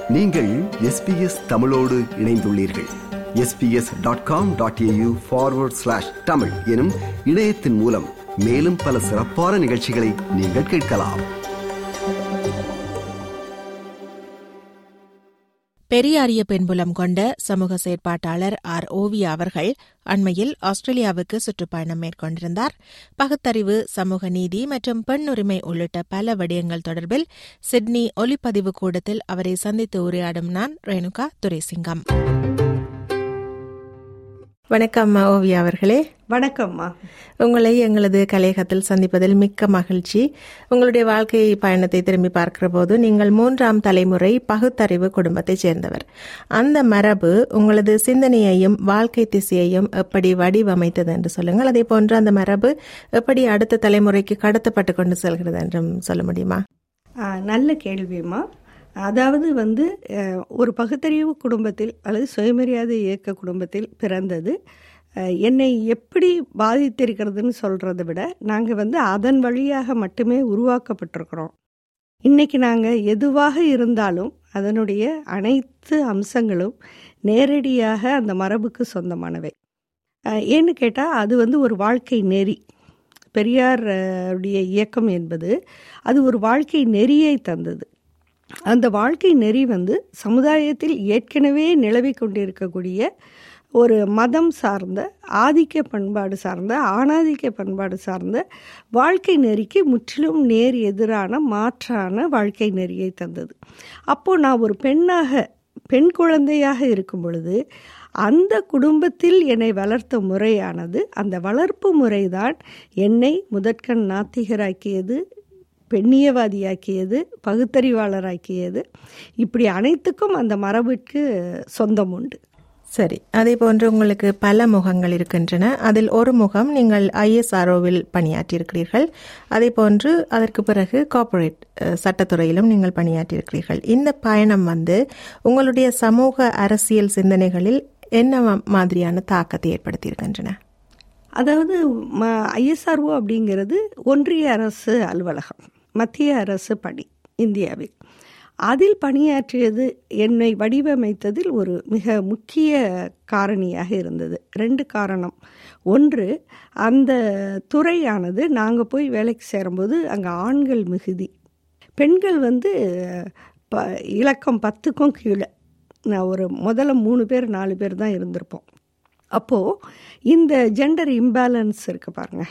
நீங்கள் எஸ்பிஎஸ் தமிழோடு இணைந்துள்ளீர்கள் SBS dot com dot AU forward slash Tamil எனும் இணையத்தின் மூலம் மேலும் பல சிறப்பான நிகழ்ச்சிகளை நீங்கள் கேட்கலாம் பெரியாரிய பெண்புலம் கொண்ட சமூக செயற்பாட்டாளர் ஆர் ஓவியா அவர்கள் அண்மையில் ஆஸ்திரேலியாவுக்கு சுற்றுப்பயணம் மேற்கொண்டிருந்தார் பகுத்தறிவு சமூக நீதி மற்றும் பெண் உரிமை உள்ளிட்ட பல விடயங்கள் தொடர்பில் சிட்னி ஒலிப்பதிவு கூடத்தில் அவரை சந்தித்து உரையாடும் நான் ரேணுகா துரைசிங்கம் வணக்கம் ஓவியா அவர்களே வணக்கம்மா உங்களை எங்களது கலையகத்தில் சந்திப்பதில் மிக்க மகிழ்ச்சி உங்களுடைய வாழ்க்கை பயணத்தை திரும்பி பார்க்கிற போது நீங்கள் மூன்றாம் தலைமுறை பகுத்தறிவு குடும்பத்தைச் சேர்ந்தவர் அந்த மரபு உங்களது சிந்தனையையும் வாழ்க்கை திசையையும் எப்படி வடிவமைத்தது என்று சொல்லுங்கள் அதே போன்று அந்த மரபு எப்படி அடுத்த தலைமுறைக்கு கடத்தப்பட்டு கொண்டு செல்கிறது என்றும் சொல்ல முடியுமா ஆ, நல்ல கேள்விம்மா அதாவது வந்து அஹ், ஒரு பகுத்தறிவு குடும்பத்தில் அல்லது சுயமரியாதை இயக்க குடும்பத்தில் பிறந்தது அஹ், என்னை எப்படி பாதித்திருக்கிறதுன்னு சொல்கிறத விட நாங்கள் வந்து அதன் வழியாக மட்டுமே உருவாக்கப்பட்டிருக்கிறோம் இன்னைக்கு நாங்கள் எதுவாக இருந்தாலும் அதனுடைய அனைத்து அம்சங்களும் நேரடியாக அந்த மரபுக்கு சொந்தமானவை அஹ், ஏன்னு கேட்டால் அது வந்து ஒரு வாழ்க்கை நெறி பெரியார் அஹ், உடைய இயக்கம் என்பது அது ஒரு வாழ்க்கை நெறியை தந்தது அந்த வாழ்க்கை நெறி வந்து சமுதாயத்தில் ஏற்கனவே நிலவி கொண்டிருக்கக்கூடிய ஒரு மதம் சார்ந்த ஆதிக்க பண்பாடு சார்ந்த ஆணாதிக்க பண்பாடு சார்ந்த வாழ்க்கை நெறிக்கு முற்றிலும் நேர் எதிரான மாற்றான வாழ்க்கை நெறியை தந்தது அப்போது நான் ஒரு பெண்ணாக பெண் குழந்தையாக இருக்கும் பொழுது அந்த குடும்பத்தில் என்னை வளர்த்த முறையானது அந்த வளர்ப்பு முறைதான் என்னை முதற்கண் நாத்திகராக்கியது பெண்ணியவாதியாக்கியது பகுத்தறிவாளராக்கியது இப்படி அனைத்துக்கும் அந்த மரபிற்கு சொந்தம் உண்டு சரி அதே போன்று உங்களுக்கு பல முகங்கள் இருக்கின்றன அதில் ஒரு முகம் நீங்கள் ஐஎஸ்ஆர்ஓவில் பணியாற்றியிருக்கிறீர்கள் அதே போன்று அதற்கு பிறகு கார்ப்பரேட் அஹ், சட்டத்துறையிலும் நீங்கள் பணியாற்றியிருக்கிறீர்கள் இந்த பயணம் வந்து உங்களுடைய சமூக அரசியல் சிந்தனைகளில் என்ன மா- மாதிரியான தாக்கத்தை ஏற்படுத்தியிருக்கின்றன அதாவது ஐஎஸ்ஆர்ஓ அப்படிங்கிறது ஒன்றிய அரசு அலுவலகம் மத்திய அரசு பணி இந்தியாவில் அதில் பணியாற்றியது என்னை வடிவமைத்ததில் ஒரு மிக முக்கிய காரணியாக இருந்தது ரெண்டு காரணம் ஒன்று அந்த துறையானது நாங்கள் போய் வேலைக்கு சேரும்போது அங்கே ஆண்கள் மிகுதி பெண்கள் வந்து ப இலக்கம் பத்துக்கும் கீழே நான் ஒரு முதல்ல மூணு பேர் நாலு பேர் தான் இருந்திருப்போம் அப்போது இந்த ஜெண்டர் இம்பேலன்ஸ் இருக்கு பாருங்க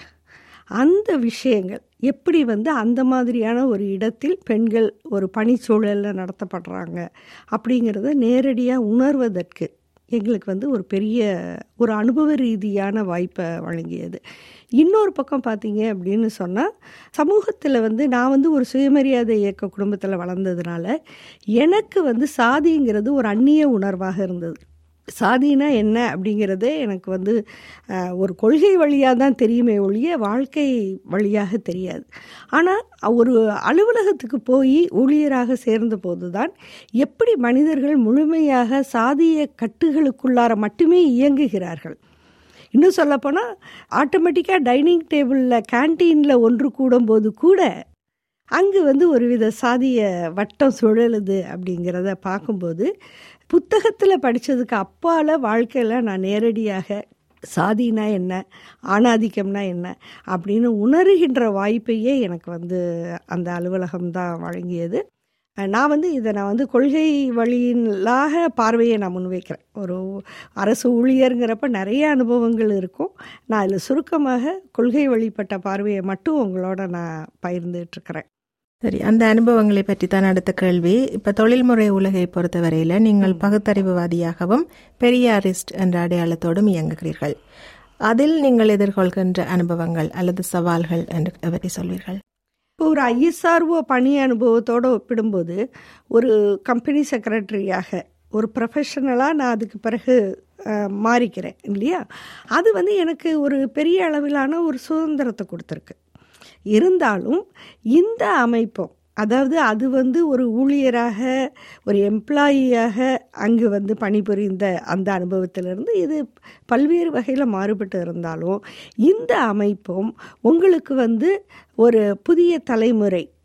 அந்த விஷயங்கள் எப்படி வந்து அந்த மாதிரியான ஒரு இடத்தில் பெண்கள் ஒரு பணிச்சூழலில் நடத்தப்படுறாங்க அப்படிங்கிறத நேரடியாக உணர்வதற்கு எங்களுக்கு வந்து ஒரு பெரிய ஒரு அனுபவ ரீதியான வாய்ப்பை வழங்கியது இன்னொரு பக்கம் பார்த்தீங்க அப்படின்னு சொன்னால் சமூகத்தில் வந்து நான் வந்து ஒரு சுயமரியாதை இயக்க குடும்பத்தில் வளர்ந்ததுனால எனக்கு வந்து சாதிங்கிறது ஒரு அந்நிய உணர்வாக இருந்தது சாதினா என்ன அப்படிங்கிறதே எனக்கு வந்து அஹ், ஒரு கொள்கை வழியாக தான் தெரியுமே ஒழிய வாழ்க்கை வழியாக தெரியாது ஆனால் ஒரு அலுவலகத்துக்கு போய் ஊழியராக சேர்ந்த போது தான் எப்படி மனிதர்கள் முழுமையாக சாதிய கட்டுகளுக்குள்ளார மட்டுமே இயங்குகிறார்கள் இன்னும் சொல்லப்போனால் ஆட்டோமேட்டிக்காக டைனிங் டேபிளில் கேன்டீனில் ஒன்று கூடும்போது கூட அங்கு வந்து ஒருவித சாதிய வட்டம் சுழலுது அப்படிங்கிறத பார்க்கும்போது புத்தகத்தில் படித்ததுக்கு அப்பால் வாழ்க்கையில் நான் நேரடியாக சாதினா என்ன ஆணாதிக்கம்னா என்ன அப்படின்னு உணர்கின்ற வாய்ப்பையே எனக்கு வந்து அந்த அலுவலகம் தான் வழங்கியது அஹ் நான் வந்து இதை நான் வந்து கொள்கை வழியிலாக பார்வையை நான் முன்வைக்கிறேன் ஒரு அரசு ஊழியருங்கிறப்ப நிறைய அனுபவங்கள் இருக்கும் நான் அதில் சுருக்கமாக கொள்கை வழிபட்ட பார்வையை மட்டும் உங்களோட நான் பகிர்ந்துட்டுருக்கிறேன் சரி அந்த அனுபவங்களை பற்றி தான் அடுத்த கேள்வி இப்ப தொழில்முறை உலகை பொறுத்தவரையில நீங்கள் பகுத்தறிவுவாதியாகவும் பெரியாரிஸ்ட் என்ற அடையாளத்தோடும் இயங்குகிறீர்கள் அதில் நீங்கள் எதிர்கொள்கின்ற அனுபவங்கள் அல்லது சவால்கள் என்று எவரை சொல்வீர்கள் இப்போ ஒரு ஐஎஸ்ஆர்ஓ பணி அனுபவத்தோடு ஒப்பிடும்போது ஒரு கம்பெனி செக்ரட்டரியாக ஒரு ப்ரொஃபஷனலாக நான் அதுக்கு பிறகு அஹ், மாறிக்கிறேன் இல்லையா அது வந்து எனக்கு ஒரு பெரிய அளவிலான ஒரு சுதந்திரத்தை கொடுத்துருக்கு இருந்தாலும் இந்த அமைப்பும் அதாவது அது வந்து ஒரு ஊழியராக ஒரு எம்ப்ளாயியாக அங்கு வந்து பணிபுரிந்த அந்த அனுபவத்திலிருந்து இது பல்வேறு வகையில் மாறுபட்டு இருந்தாலும் இந்த அமைப்பும் உங்களுக்கு வந்து ஒரு புதிய தலைமுறை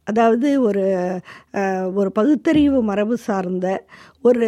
அதாவது ஒரு அஹ், ஒரு பகுத்தறிவு மரபு சார்ந்த ஒரு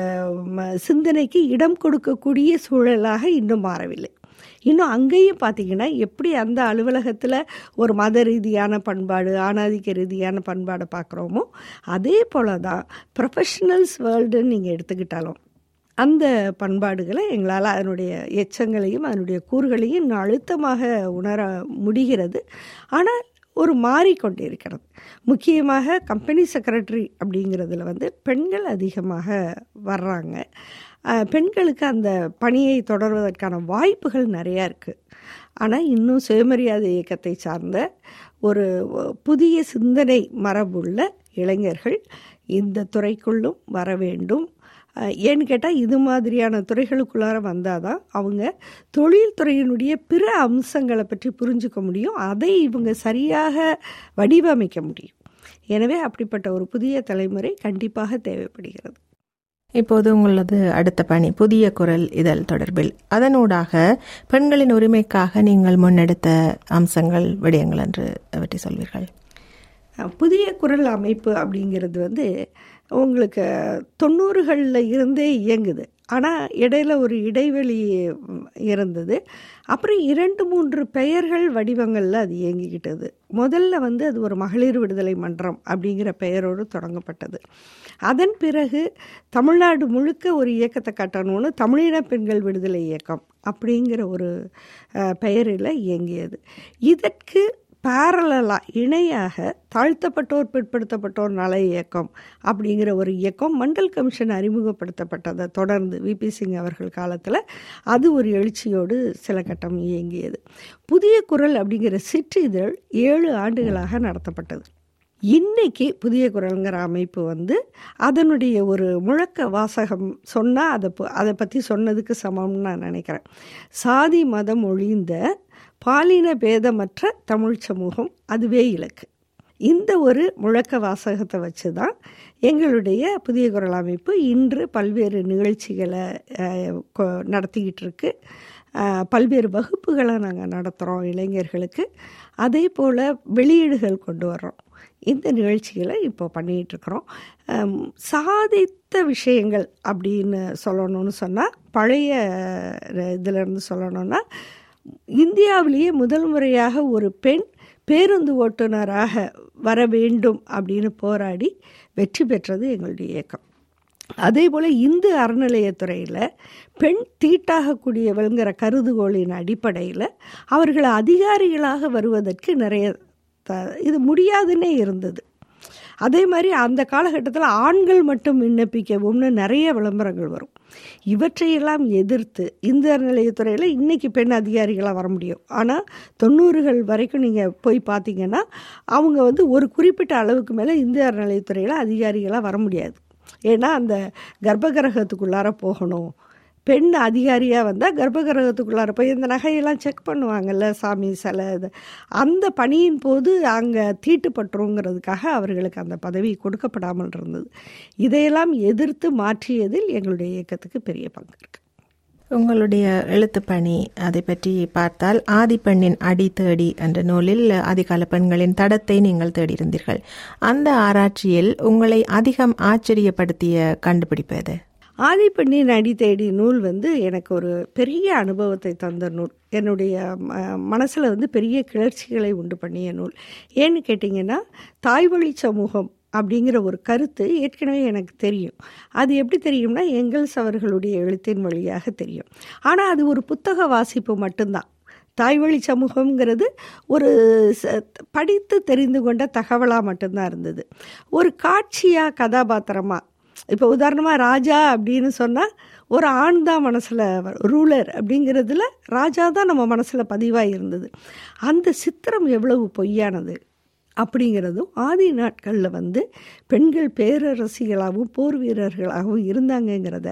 ம- சிந்தனைக்கு இடம் கொடுக்கக்கூடிய சூழலாக இன்னும் மாறவில்லை இன்னும் அங்கேயும் பார்த்தீங்கன்னா எப்படி அந்த அலுவலகத்தில் ஒரு மத ரீதியான பண்பாடு ஆணாதிக்க ரீதியான பண்பாடை பார்க்குறோமோ அதே போல தான் ப்ரொஃபஷனல்ஸ் வேர்ல்டுன்னு நீங்கள் எடுத்துக்கிட்டாலும் அந்த பண்பாடுகளை எங்களால் அதனுடைய எச்சங்களையும் அதனுடைய கூறுகளையும் இன்னும் அழுத்தமாக உணர முடிகிறது ஆனால் ஒரு மாறிக்கொண்டிருக்கிறது முக்கியமாக கம்பெனி செக்ரட்டரி அப்படிங்கிறதுல வந்து பெண்கள் அதிகமாக வர்றாங்க அஹ், பெண்களுக்கு அந்த பணியை தொடர்வதற்கான வாய்ப்புகள் நிறையா இருக்குது ஆனால் இன்னும் சுயமரியாதை இயக்கத்தை சார்ந்த ஒரு புதிய சிந்தனை மரபுள்ள இளைஞர்கள் இந்த துறைக்குள்ளும் வர வேண்டும் அஹ், ஏன்னு கேட்டால் இது மாதிரியான துறைகளுக்குள்ளார வந்தால் தான் அவங்க தொழில்துறையினுடைய பிற அம்சங்களை பற்றி புரிஞ்சுக்க முடியும் அதை இவங்க சரியாக வடிவமைக்க முடியும் எனவே அப்படிப்பட்ட ஒரு புதிய தலைமுறை கண்டிப்பாக தேவைப்படுகிறது இப்போது உங்களது அடுத்த பணி புதிய குரல் இதழ் தொடர்பில் அதனூடாக பெண்களின் உரிமைக்காக நீங்கள் முன்னெடுத்த அம்சங்கள் விடயங்கள் என்று பற்றி சொல்வீர்கள் அஹ், புதிய குரல் அமைப்பு அப்படிங்கிறது வந்து உங்களுக்கு தொண்ணூறுகளில் இருந்தே இயங்குது ஆனால் இடையில ஒரு இடைவெளி ம், இருந்தது அப்புறம் இரண்டு மூன்று பெயர்கள் வடிவங்களில் அது இயங்கிக்கிட்டது முதல்ல வந்து அது ஒரு மகளிர் விடுதலை மன்றம் அப்படிங்கிற பெயரோடு தொடங்கப்பட்டது அதன் பிறகு தமிழ்நாடு முழுக்க ஒரு இயக்கத்தை கட்டணும்னு தமிழின பெண்கள் விடுதலை இயக்கம் அப்படிங்கிற ஒரு அஹ், பெயரில் இயங்கியது இதற்கு பேரலாக இணையாக தாழ்த்தப்பட்டோர் பிற்படுத்தப்பட்டோர் நல இயக்கம் அப்படிங்கிற ஒரு இயக்கம் மண்டல் கமிஷன் அறிமுகப்படுத்தப்பட்டதை தொடர்ந்து விபி சிங் அவர்கள் காலத்தில் அது ஒரு எழுச்சியோடு சில கட்டம் இயங்கியது புதிய குரல் அப்படிங்கிற சிற்றிதழ் ஏழு ஆண்டுகளாக நடத்தப்பட்டது இன்னைக்கு புதிய குரல்ங்கிற அமைப்பு வந்து அதனுடைய ஒரு முழக்க வாசகம் சொன்னால் அதை ப- அதை பற்றி சொன்னதுக்கு சமம்னு நான் நினைக்கிறேன் சாதி மதம் ஒழிந்த பாலின பேதமற்ற தமிழ் சமூகம் அதுவே இலக்கு இந்த ஒரு முழக்க வாசகத்தை வச்சு தான் எங்களுடைய புதிய குரல் அமைப்பு இன்று பல்வேறு நிகழ்ச்சிகளை அஹ், கொ- நடத்திக்கிட்டு இருக்கு அஹ், பல்வேறு வகுப்புகளை நாங்கள் நடத்துகிறோம் இளைஞர்களுக்கு அதே போல் வெளியீடுகள் கொண்டு வர்றோம் இந்த நிகழ்ச்சிகளை இப்போ பண்ணிகிட்டு இருக்கிறோம் அம், சாதித்த விஷயங்கள் அப்படின்னு சொல்லணும்னு சொன்னால் பழைய அஹ், இதிலிருந்து சொல்லணும்னா இந்தியாவிலேயே முதல் முறையாக ஒரு பெண் பேருந்து ஓட்டுநராக வர வேண்டும் அப்படின்னு போராடி வெற்றி பெற்றது எங்களுடைய இயக்கம் அதே போல் இந்து அறநிலையத்துறையில் பெண் தீட்டாகக்கூடியவள்ங்கிற கருதுகோளின் அடிப்படையில் அவர்கள் அதிகாரிகளாக வருவதற்கு நிறைய த இது முடியாதுன்னே இருந்தது அதே மாதிரி அந்த காலகட்டத்தில் ஆண்கள் மட்டும் விண்ணப்பிக்கவும்னு நிறைய விளம்பரங்கள் வரும் இவற்றையெல்லாம் எதிர்த்து இந்து அறநிலையத்துறையில் இன்றைக்கி பெண் அதிகாரிகளாக வர முடியும் ஆனால் தொண்ணூறுகள் வரைக்கும் நீங்கள் போய் பார்த்தீங்கன்னா அவங்க வந்து ஒரு குறிப்பிட்ட அளவுக்கு மேலே இந்து அறநிலையத்துறையில் அதிகாரிகளாக வர முடியாது ஏன்னா அந்த கர்ப்பகிரகத்துக்குள்ளார போகணும் பெண் அதிகாரியாக வந்தால் கர்ப்பகிரகத்துக்குள்ளார போய் இந்த நகையெல்லாம் செக் பண்ணுவாங்கல்ல சாமி சிலை இது அந்த பணியின் போது அங்கே தீட்டுப்பட்டுருங்கிறதுக்காக அவர்களுக்கு அந்த பதவி கொடுக்கப்படாமல் இருந்தது இதையெல்லாம் எதிர்த்து மாற்றியதில் எங்களுடைய இயக்கத்துக்கு பெரிய பங்கு இருக்கு உங்களுடைய எழுத்துப் பணி அதை பற்றி பார்த்தால் ஆதிப்பெண்ணின் அடி தேடி என்ற நூலில் ஆதிகால பெண்களின் தடத்தை நீங்கள் தேடியிருந்தீர்கள் அந்த ஆராய்ச்சியில் உங்களை அதிகம் ஆச்சரியப்படுத்திய கண்டுபிடிப்பு எது ஆதிப்பெண்ணின் அடி தேடி நூல் வந்து எனக்கு ஒரு பெரிய அனுபவத்தை தந்த நூல் என்னுடைய மனசில் வந்து பெரிய கிளர்ச்சிகளை உண்டு பண்ணிய நூல் ஏன்னு கேட்டிங்கன்னா தாய்வழி சமூகம் அப்படிங்கிற ஒரு கருத்து ஏற்கனவே எனக்கு தெரியும் அது எப்படி தெரியும்னா எங்கல்ஸ் அவர்களுடைய எழுத்தின் வழியாக தெரியும் ஆனால் அது ஒரு புத்தக வாசிப்பு மட்டும்தான் தாய்வழி சமூகங்கிறது ஒரு ச- படித்து தெரிந்து கொண்ட தகவலாக மட்டும்தான் இருந்தது ஒரு காட்சியாக கதாபாத்திரமாக இப்போ உதாரணமாக ராஜா அப்படின்னு சொன்னால் ஒரு ஆண் தான் மனசில் ரூலர் அப்படிங்கிறதுல ராஜா தான் நம்ம மனசில் பதிவாக இருந்தது அந்த சித்திரம் எவ்வளவு பொய்யானது அப்படிங்கிறதும் ஆதி நாட்களில் வந்து பெண்கள் பேரரசிகளாகவும் போர் வீரர்களாகவும் இருந்தாங்கங்கிறத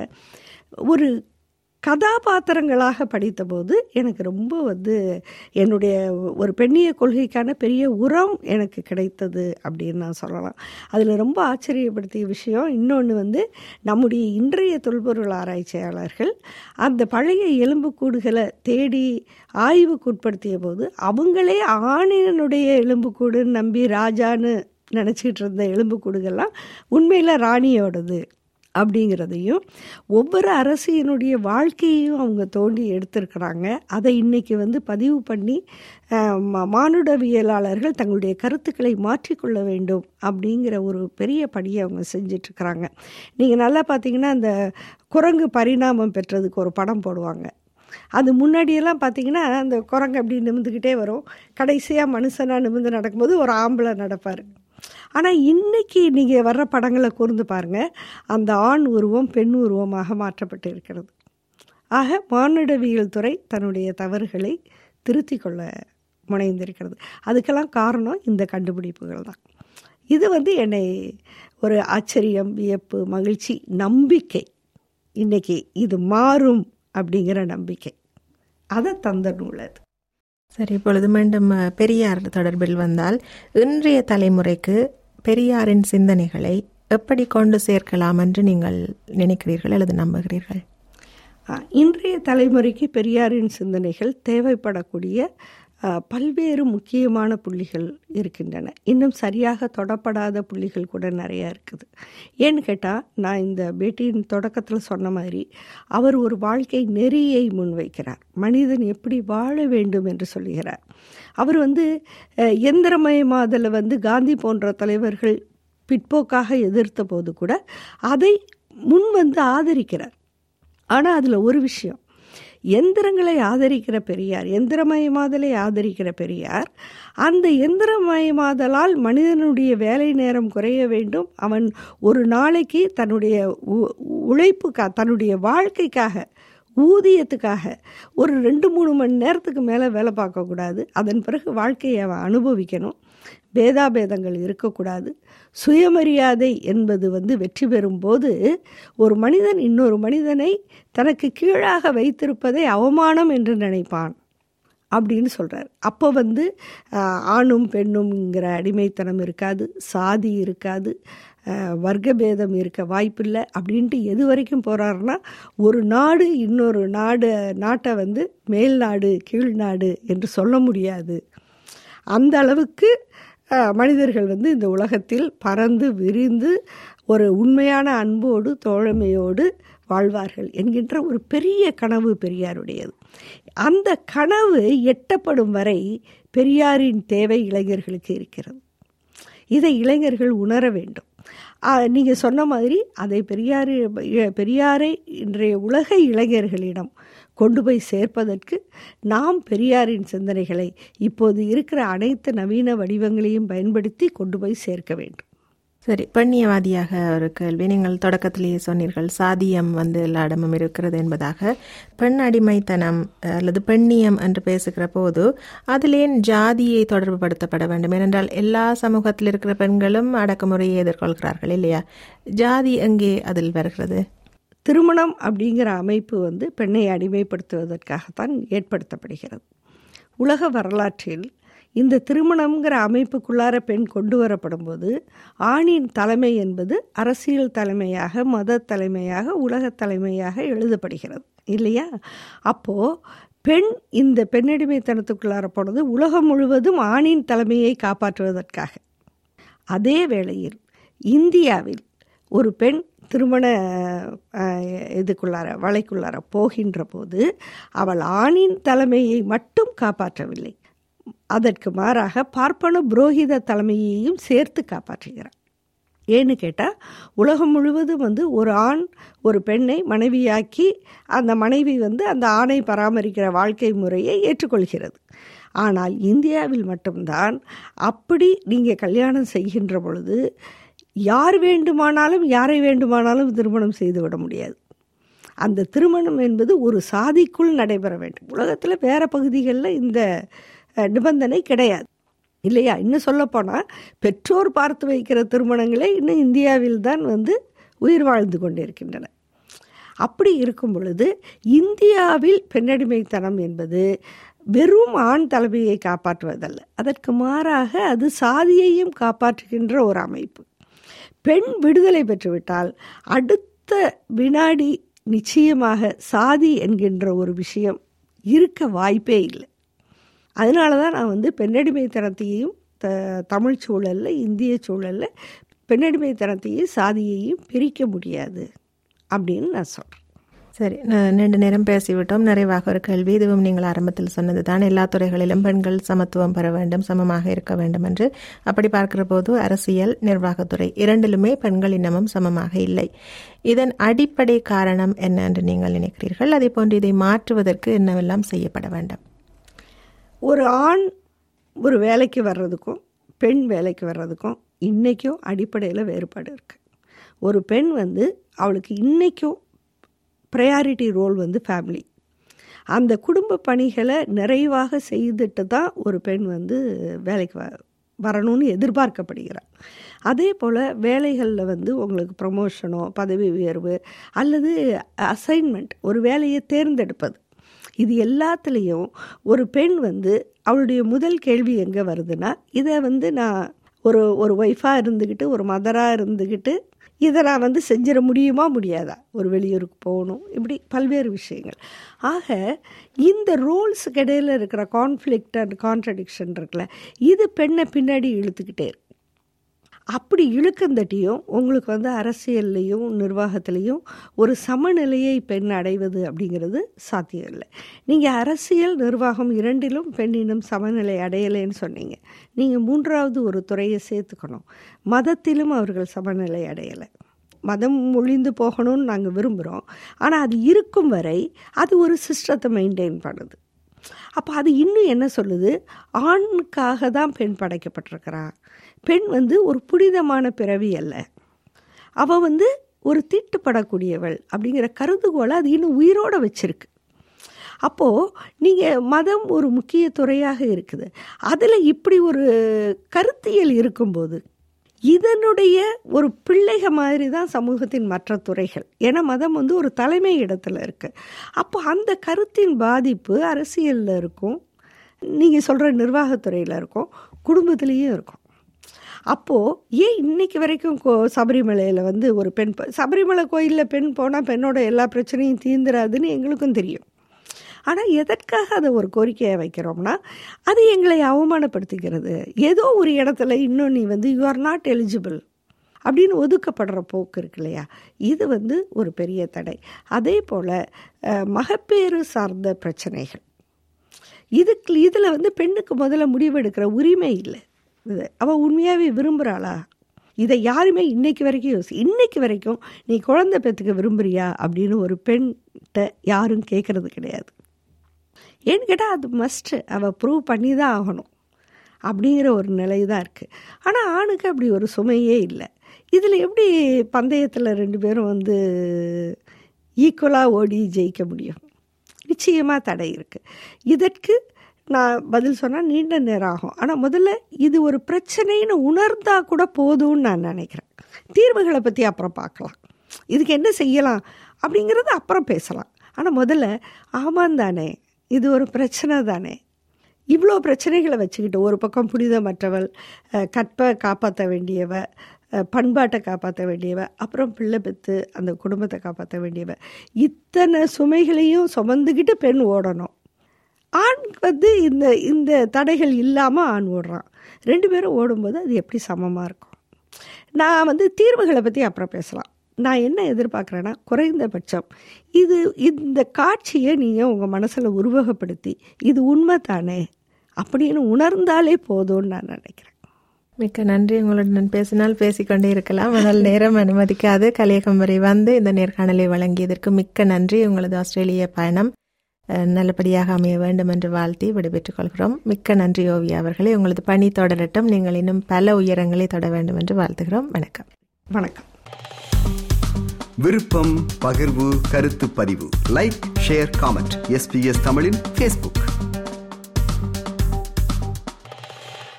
ஒரு கதாபாத்திரங்களாக படித்தபோது எனக்கு ரொம்ப வந்து என்னுடைய ஒரு பெண்ணிய கொள்கைக்கான பெரிய உரம் எனக்கு கிடைத்தது அப்படின்னு நான் சொல்லலாம் அதில் ரொம்ப ஆச்சரியப்படுத்திய விஷயம் இன்னொன்று வந்து நம்முடைய இன்றைய தொல்பொருள் ஆராய்ச்சியாளர்கள் அந்த பழைய எலும்புக்கூடுகளை தேடி ஆய்வுக்கு உட்படுத்திய போது அவங்களே ஆணினுடைய எலும்புக்கூடுன்னு நம்பி ராஜான்னு நினச்சிக்கிட்டு இருந்த எலும்புக்கூடுகள்லாம் உண்மையில் ராணியோடது அப்படிங்கிறதையும் ஒவ்வொரு அரசியனுடைய வாழ்க்கையையும் அவங்க தோண்டி எடுத்திருக்கிறாங்க அதை இன்றைக்கி வந்து பதிவு பண்ணி அஹ், மா- மானுடவியலாளர்கள் தங்களுடைய கருத்துக்களை மாற்றிக்கொள்ள வேண்டும் அப்படிங்கிற ஒரு பெரிய பணியை அவங்க செஞ்சிட்ருக்கிறாங்க நீங்கள் நல்லா பார்த்தீங்கன்னா அந்த குரங்கு பரிணாமம் பெற்றதுக்கு ஒரு படம் போடுவாங்க அது முன்னாடியெல்லாம் பார்த்தீங்கன்னா அந்த குரங்கு அப்படி நிமிந்துக்கிட்டே வரும் கடைசியாக மனுஷனாக நிமிந்து நடக்கும்போது ஒரு ஆம்பளை நடப்பார் ஆனால் இன்னைக்கு நீங்கள் வர்ற படங்களை கூர்ந்து பாருங்கள் அந்த ஆண் உருவம் பெண் உருவமாக மாற்றப்பட்டு இருக்கிறது ஆக மானுடவியல் துறை தன்னுடைய தவறுகளை திருத்திக் கொள்ள முனைந்திருக்கிறது அதுக்கெல்லாம் காரணம் இந்த கண்டுபிடிப்புகள் தான் இது வந்து என்னை ஒரு ஆச்சரியம் வியப்பு மகிழ்ச்சி நம்பிக்கை இன்னைக்கு இது மாறும் அப்படிங்கிற நம்பிக்கை அதை தந்த நூல் அது சரி இப்பொழுது மீண்டும் அஹ், பெரியார் தொடர்பில் வந்தால் இன்றைய தலைமுறைக்கு பெரியாரின் சிந்தனைகளை எப்படி கொண்டு சேர்க்கலாம் என்று நீங்கள் நினைக்கிறீர்கள் அல்லது நம்புகிறீர்கள் ஆ, இன்றைய தலைமுறைக்கு பெரியாரின் சிந்தனைகள் தேவைப்படக்கூடிய ஆ, பல்வேறு முக்கியமான புள்ளிகள் இருக்கின்றன இன்னும் சரியாக தொடப்படாத புள்ளிகள் கூட நிறையா இருக்குது ஏன்னு கேட்டால் நான் இந்த பேட்டியின் தொடக்கத்தில் சொன்ன மாதிரி அவர் ஒரு வாழ்க்கை நெறியை முன்வைக்கிறார் மனிதன் எப்படி வாழ வேண்டும் என்று சொல்லுகிறார் அவர் வந்து அஹ், எந்திரமயமாதலை வந்து காந்தி போன்ற தலைவர்கள் பிற்போக்காக எதிர்த்த போது கூட அதை முன் வந்து ஆதரிக்கிறார் ஆனால் அதில் ஒரு விஷயம் எந்திரங்களை ஆதரிக்கிற பெரியார் எந்திரமயமாதலை ஆதரிக்கிற பெரியார் அந்த எந்திரமயமாதலால் மனிதனுடைய வேலை நேரம் குறைய வேண்டும் அவன் ஒரு நாளைக்கு தன்னுடைய உ- உழைப்புக்கா தன்னுடைய வாழ்க்கைக்காக ஊதியத்துக்காக ஒரு ரெண்டு மூணு மணி நேரத்துக்கு மேலே வேலை பார்க்கக்கூடாது அதன் பிறகு வாழ்க்கையை அவன் அனுபவிக்கணும் பேதாபேதங்கள் இருக்கக்கூடாது சுயமரியாதை என்பது வந்து வெற்றி பெறும்போது ஒரு மனிதன் இன்னொரு மனிதனை தனக்கு கீழாக வைத்திருப்பதை அவமானம் என்று நினைப்பான் அப்படின்னு சொல்கிறார் அப்போ வந்து ஆஹ், ஆணும் பெண்ணும்ங்கிற அடிமைத்தனம் இருக்காது சாதி இருக்காது ஆஹ், வர்க்கபேதம் இருக்க வாய்ப்பில்லை அப்படின்ட்டு எது வரைக்கும் போகிறாருன்னா ஒரு நாடு இன்னொரு நாடு நாட்டை வந்து மேல் நாடு கீழ் நாடு என்று சொல்ல முடியாது அந்த அளவுக்கு அஹ், மனிதர்கள் வந்து இந்த உலகத்தில் பறந்து விரிந்து ஒரு உண்மையான அன்போடு தோழமையோடு வாழ்வார்கள் என்கின்ற ஒரு பெரிய கனவு பெரியாருடையது அந்த கனவு எட்டப்படும் வரை பெரியாரின் தேவை இளைஞர்களுக்கு இருக்கிறது இதை இளைஞர்கள் உணர வேண்டும் நீங்கள் சொன்ன மாதிரி அதை பெரியார் பெரியாரை இன்றைய உலக இளைஞர்களிடம் கொண்டு போய் சேர்ப்பதற்கு நாம் பெரியாரின் சிந்தனைகளை இப்போது இருக்கிற அனைத்து நவீன வடிவங்களையும் பயன்படுத்தி கொண்டு போய் சேர்க்க வேண்டும் சரி பெண்ணியவாதியாக ஒரு கேள்வி நீங்கள் தொடக்கத்திலேயே சொன்னீர்கள் சாதியம் வந்து எல்லா இடமும் இருக்கிறது என்பதாக பெண் அடிமைத்தனம் அல்லது பெண்ணியம் என்று பேசுகிற போது அதில் ஏன் ஜாதியை தொடர்புபடுத்தப்பட வேண்டும் ஏனென்றால் எல்லா சமூகத்தில் இருக்கிற பெண்களும் அடக்குமுறையை எதிர்கொள்கிறார்கள் இல்லையா ஜாதி எங்கே அதில் வருகிறது திருமணம் அப்படிங்கிற அமைப்பு வந்து பெண்ணை அடிமைப்படுத்துவதற்காகத்தான் ஏற்படுத்தப்படுகிறது உலக வரலாற்றில் இந்த திருமணம்ங்கிற அமைப்புக்குள்ளார பெண் கொண்டு வரப்படும் போது ஆணின் தலைமை என்பது அரசியல் தலைமையாக மத தலைமையாக உலக தலைமையாக எழுதப்படுகிறது இல்லையா அப்போது பெண் இந்த பெண்ணடிமைத்தனத்துக்குள்ளார போனது உலகம் முழுவதும் ஆணின் தலைமையை காப்பாற்றுவதற்காக அதே வேளையில் இந்தியாவில் ஒரு பெண் திருமண அஹ், இதுக்குள்ளார வலைக்குள்ளார போகின்ற போது அவள் ஆணின் தலைமையை மட்டும் காப்பாற்றவில்லை அதற்கு மாறாக பார்ப்பன புரோகித தலைமையையும் சேர்த்து காப்பாற்றுகிறார் ஏன்னு கேட்டால் உலகம் முழுவதும் வந்து ஒரு ஆண் ஒரு பெண்ணை மனைவியாக்கி அந்த மனைவி வந்து அந்த ஆணை பராமரிக்கிற வாழ்க்கை முறையை ஏற்றுக்கொள்கிறது ஆனால் இந்தியாவில் மட்டும்தான் அப்படி நீங்கள் கல்யாணம் செய்கின்ற பொழுது யார் வேண்டுமானாலும் யாரை வேண்டுமானாலும் திருமணம் செய்துவிட முடியாது அந்த திருமணம் என்பது ஒரு சாதிக்குள் நடைபெற வேண்டும் உலகத்தில் வேறு பகுதிகளில் இந்த அஹ், நிபந்தனை கிடையாது இல்லையா இன்னும் சொல்லப்போனால் பெற்றோர் பார்த்து வைக்கிற திருமணங்களே இன்னும் இந்தியாவில் தான் வந்து உயிர் வாழ்ந்து கொண்டிருக்கின்றன அப்படி இருக்கும் பொழுது இந்தியாவில் பெண்ணடிமைத்தனம் என்பது வெறும் ஆண் தலைமையை காப்பாற்றுவதல்ல அதற்கு மாறாக அது சாதியையும் காப்பாற்றுகின்ற ஒரு அமைப்பு பெண் விடுதலை பெற்றுவிட்டால் அடுத்த வினாடி நிச்சயமாக சாதி என்கின்ற ஒரு விஷயம் இருக்க வாய்ப்பே இல்லை அதனால தான் நான் வந்து பெண்ணடிமைத்தனத்தையும் த தமிழ் சூழலில் இந்திய சூழலில் பெண்ணடிமைத்தனத்தையும் சாதியையும் பிரிக்க முடியாது அப்படின்னு நான் சொல்கிறேன் சரி ந- நீண்ட நேரம் பேசிவிட்டோம் நிறைவாக ஒரு கேள்வி இதுவும் நீங்கள் ஆரம்பத்தில் சொன்னது தான் எல்லா துறைகளிலும் பெண்கள் சமத்துவம் பெற வேண்டும் சமமாக இருக்க வேண்டும் என்று அப்படி பார்க்கிற போது அரசியல் நிர்வாகத்துறை இரண்டிலுமே பெண்கள் இன்னமும் சமமாக இல்லை இதன் அடிப்படை காரணம் என்ன என்று நீங்கள் நினைக்கிறீர்கள் அதே போன்று இதை மாற்றுவதற்கு என்னவெல்லாம் செய்யப்பட வேண்டும் ஒரு ஆண் ஒரு வேலைக்கு வர்றதுக்கும் பெண் வேலைக்கு வர்றதுக்கும் இன்றைக்கும் அடிப்படையில் வேறுபாடு இருக்குது ஒரு பெண் வந்து அவளுக்கு இன்றைக்கும் ப்ரையாரிட்டி ரோல் வந்து ஃபேமிலி அந்த குடும்ப பணிகளை நிறைவாக செய்துட்டு தான் ஒரு பெண் வந்து வேலைக்கு வ வரணும்னு எதிர்பார்க்கப்படுகிறார் அதே போல் வேலைகளில் வந்து உங்களுக்கு ப்ரமோஷனோ பதவி உயர்வு அல்லது அசைன்மெண்ட் ஒரு வேலையை தேர்ந்தெடுப்பது இது எல்லாத்துலேயும் ஒரு பெண் வந்து அவளுடைய முதல் கேள்வி எங்கே வருதுன்னா இதை வந்து நான் ஒரு ஒரு ஒய்ஃபாக இருந்துக்கிட்டு ஒரு மதராக இருந்துக்கிட்டு இதை நான் வந்து செஞ்சிட முடியுமா முடியாதா ஒரு வெளியூருக்கு போகணும் இப்படி பல்வேறு விஷயங்கள் ஆக இந்த ரோல்ஸுக்கு இடையில இருக்கிற கான்ஃப்ளிக்ட் அண்ட் கான்ட்ரடிக்ஷன் இருக்குல்ல இது பெண்ணை பின்னாடி இழுத்துக்கிட்டே இருக்கு அப்படி இழுக்கந்தட்டியும் உங்களுக்கு வந்து அரசியல்லையும் நிர்வாகத்திலையும் ஒரு சமநிலையை பெண் அடைவது அப்படிங்கிறது சாத்தியம் இல்லை நீங்கள் அரசியல் நிர்வாகம் இரண்டிலும் பெண்ணினம் சமநிலை அடையலைன்னு சொன்னீங்க நீங்கள் மூன்றாவது ஒரு துறையை சேர்த்துக்கணும் மதத்திலும் அவர்கள் சமநிலை அடையலை மதம் ஒழிந்து போகணும்னு நாங்கள் விரும்புகிறோம் ஆனால் அது இருக்கும் வரை அது ஒரு சிஸ்டத்தை மெயின்டைன் பண்ணுது அப்போ அது இன்னும் என்ன சொல்லுது ஆணுக்காக தான் பெண் படைக்கப்பட்டிருக்கிறா பெண் வந்து ஒரு புனிதமான பிறவி அல்ல அவள் வந்து ஒரு தீட்டுப்படக்கூடியவள் அப்படிங்கிற கருதுகோளை அது இன்னும் உயிரோடு வச்சிருக்கு அப்போது நீங்கள் மதம் ஒரு முக்கிய துறையாக இருக்குது அதில் இப்படி ஒரு கருத்தியல் இருக்கும்போது இதனுடைய ஒரு பிள்ளைக மாதிரி தான் சமூகத்தின் மற்ற துறைகள் ஏன்னா மதம் வந்து ஒரு தலைமை இடத்துல இருக்குது அப்போ அந்த கருத்தின் பாதிப்பு அரசியலில் இருக்கும் நீங்கள் சொல்கிற நிர்வாகத்துறையில் இருக்கும் குடும்பத்துலேயும் இருக்கும் அப்போது ஏன் இன்னைக்கு வரைக்கும் கோ சபரிமலையில் வந்து ஒரு பெண் ப- சபரிமலை கோயிலில் பெண் போனால் பெண்ணோட எல்லா பிரச்சனையும் தீந்துராதுன்னு எங்களுக்கும் தெரியும் ஆனால் எதற்காக அதை ஒரு கோரிக்கையை வைக்கிறோம்னா அது எங்களை அவமானப்படுத்திக்கிறது ஏதோ ஒரு இடத்துல இன்னும் நீ வந்து யூ ஆர் நாட் எலிஜிபிள் அப்படின்னு ஒதுக்கப்படுற போக்கு இருக்கு இல்லையா இது வந்து ஒரு பெரிய தடை அதே போல் மகப்பேறு சார்ந்த பிரச்சனைகள் இதுக்கு இதில் வந்து பெண்ணுக்கு முதல்ல முடிவெடுக்கிற உரிமை இல்லை இது அவள் உண்மையாகவே விரும்புகிறாளா இதை யாருமே இன்னைக்கு வரைக்கும் யோசி இன்னைக்கு வரைக்கும் நீ குழந்தை பெற்றுக்க விரும்புறியா அப்படின்னு ஒரு பெண்கிட்ட யாரும் கேட்கறது கிடையாது ஏன்னு கேட்டால் அது மஸ்ட்டு அவள் ப்ரூவ் பண்ணி தான் ஆகணும் அப்படிங்கிற ஒரு நிலை தான் இருக்குது ஆனால் ஆணுக்கு அப்படி ஒரு சுமையே இல்லை இதில் எப்படி பந்தயத்தில் ரெண்டு பேரும் வந்து ஈக்குவலாக ஓடி ஜெயிக்க முடியும் நிச்சயமாக தடை இருக்குது இதற்கு நான் பதில் சொன்னால் நீண்ட நேரம் ஆகும் ஆனால் முதல்ல இது ஒரு பிரச்சனைன்னு உணர்ந்தா கூட போதும்னு நான் நினைக்கிறேன் தீர்வுகளை பற்றி அப்புறம் பார்க்கலாம் இதுக்கு என்ன செய்யலாம் அப்படிங்கிறது அப்புறம் பேசலாம் ஆனால் முதல்ல ஆமாம் தானே இது ஒரு பிரச்சனை தானே இவ்வளோ பிரச்சனைகளை வச்சுக்கிட்டு ஒரு பக்கம் புனிதமற்றவள் அஹ், கற்பை காப்பாற்ற வேண்டியவ அஹ், பண்பாட்டை காப்பாற்ற வேண்டியவ அப்புறம் பிள்ளை பெற்று அந்த குடும்பத்தை காப்பாற்ற வேண்டியவ இத்தனை சுமைகளையும் சுமந்துக்கிட்டு பெண் ஓடணும் ஆண் வந்து இந்த இந்த தடைகள் இல்லாமல் ஆண் ஓடுறான் ரெண்டு பேரும் ஓடும்போது அது எப்படி சமமாக இருக்கும் நான் வந்து தீர்வுகளை பற்றி அப்புறம் பேசலாம் நான் என்ன எதிர்பார்க்குறேன்னா குறைந்தபட்சம் இது இந்த காட்சியை நீங்கள் உங்கள் மனசில் உருவகப்படுத்தி இது உண்மை தானே அப்படின்னு உணர்ந்தாலே போதும்னு நான் நினைக்கிறேன் மிக்க நன்றி உங்களுடன் பேசினால் பேசிக்கொண்டே இருக்கலாம் ஆனால் நேரம் அனுமதிக்காது கலியகம் வரை வந்து இந்த நேர்காணலை வழங்கியதற்கு மிக்க நன்றி உங்களது ஆஸ்திரேலிய பயணம் அஹ், நல்லபடியாக அமைய வேண்டும் என்று வாழ்த்தி விடைபெற்றுக் கொள்கிறோம் மிக்க நன்றி ஓவியா அவர்களே உங்களது பணி தொடரட்டும் நீங்கள் இன்னும் பல உயரங்களை தொட வேண்டும் என்று வாழ்த்துகிறோம் வணக்கம் வணக்கம் விருப்பம் பகிர்வு கருத்து பதிவு லைக் ஷேர் காமெண்ட் எஸ்பிஎஸ் தமிழின் ஃபேஸ்புக்